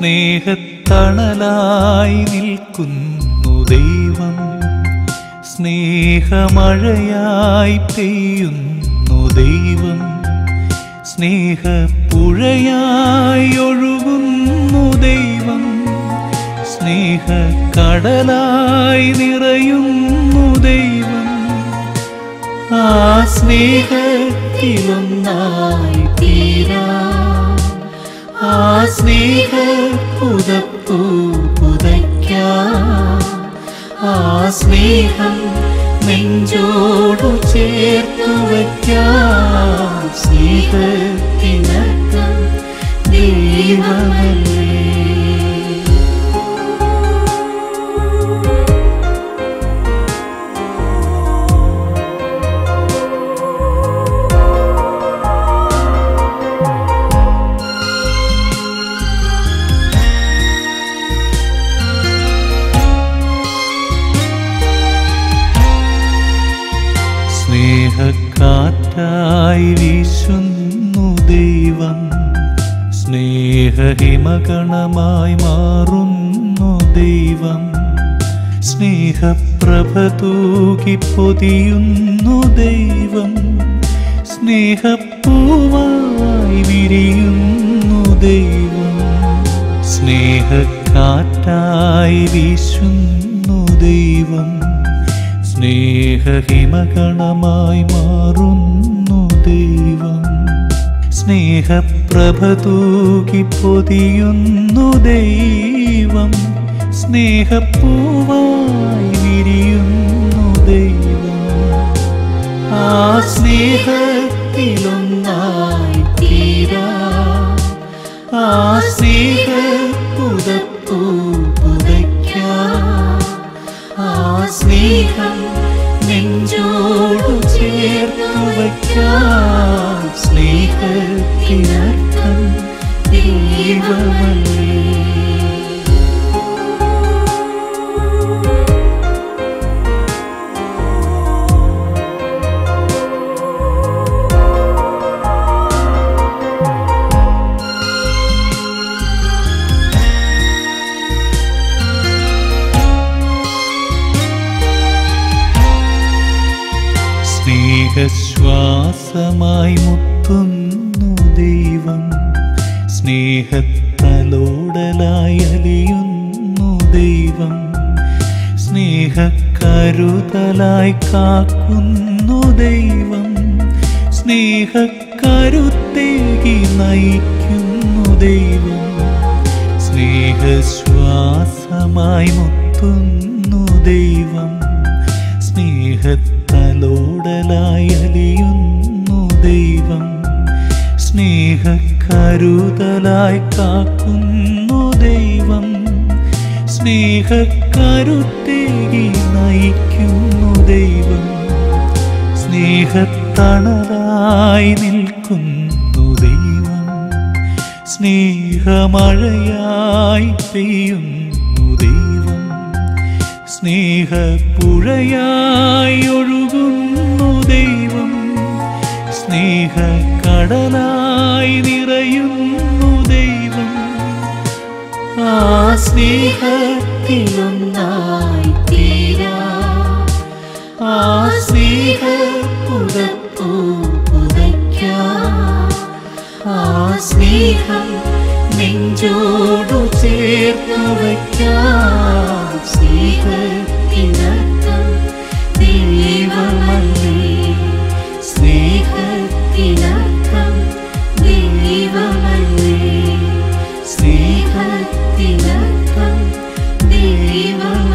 സ്നേഹത്തണലായി നിൽക്കുന്നു ദൈവം സ്നേഹമഴയായി പെയ്യുന്നു ദൈവം സ്നേഹപ്പുഴയായി ഒഴുകുന്നു ദൈവം സ്നേഹക്കടലായി നിറയുന്നു ദൈവം ആ സ്നേഹത്തിലൊന്നായി തീരാ ആ സ്നേഹ പുതപ്പൂ പുതയ്ക്കാം ആ സ്നേഹം നെഞ്ചോടു ചേർത്തു വയ്ക്കാം സ്നേഹത്തിനർത്ഥം ദൈവമല്ലേ സ്നേഹക്കാറ്റായി വീശുന്നു ദൈവം സ്നേഹഹിമഗണമായി മാറുന്നു ദൈവം സ്നേഹപ്രഭ തൂകി പൊതിയുന്നു ദൈവം സ്നേഹപ്പൂവായി വിരിയുന്നു ദൈവം സ്നേഹക്കാറ്റായി വീശുന്നു ദൈവം സ്നേഹഹിമഗണമായി മാറുന്നു ദൈവം സ്നേഹപ്രഭ തൂകി പൊതിയുന്നു ദൈവം സ്നേഹപ്പൂവായി വിരിയുന്നു ദൈവം ആ സ്നേഹത്തിലൊന്നായി തീരാ ആ സ്നേഹ പുതപ്പൂ പുതയ്ക്കാം ആ സ്നേഹം നെഞ്ചോടു ചേർത്തു വയ്ക്കാം സ്നേഹത്തിനർത്ഥം ദൈവമല്ലേ സ്നേഹശ്വാസമായി മുത്തുന്നു ദൈവം സ്നേഹത്തലോടലായി അലിയുന്നു ദൈവം സ്നേഹക്കരുതലായി കാക്കുന്നു ദൈവം സ്നേഹക്കരുത്തേകി നയിക്കുന്നു ദൈവം സ്നേഹശ്വാസമായി മുത്തുന്നു ദൈവം സ്നേഹത്തലോടലായി അലിയുന്നു ദൈവം സ്നേഹക്കരുതലായി കാക്കുന്നു ദൈവം സ്നേഹക്കരുത്തേകി നയിക്കുന്നു ദൈവം സ്നേഹത്തണലായി നിൽക്കുന്നു ദൈവം സ്നേഹമഴയായി പെയ്യുന്നു ദൈവം സ്നേഹപ്പുഴയായി ഒഴുകുന്നു ദൈവം സ്നേഹക്കടലായി നിറയുന്നു ദൈവം ആ സ്നേഹത്തിലൊന്നായി തീരാ ആ സ്നേഹ പുതപ്പൂ പുതയ്ക്കാം ആ സ്നേഹം നെഞ്ചോടു ചേർത്തു വയ്ക്കാം സ്നേഹത്തിനർത്ഥം ദൈവമല്ലേ സ്നേഹത്തിനർത്ഥം ദൈവമല്ലേ സ്നേഹത്തിനർത്ഥം ദൈവമല്ലേ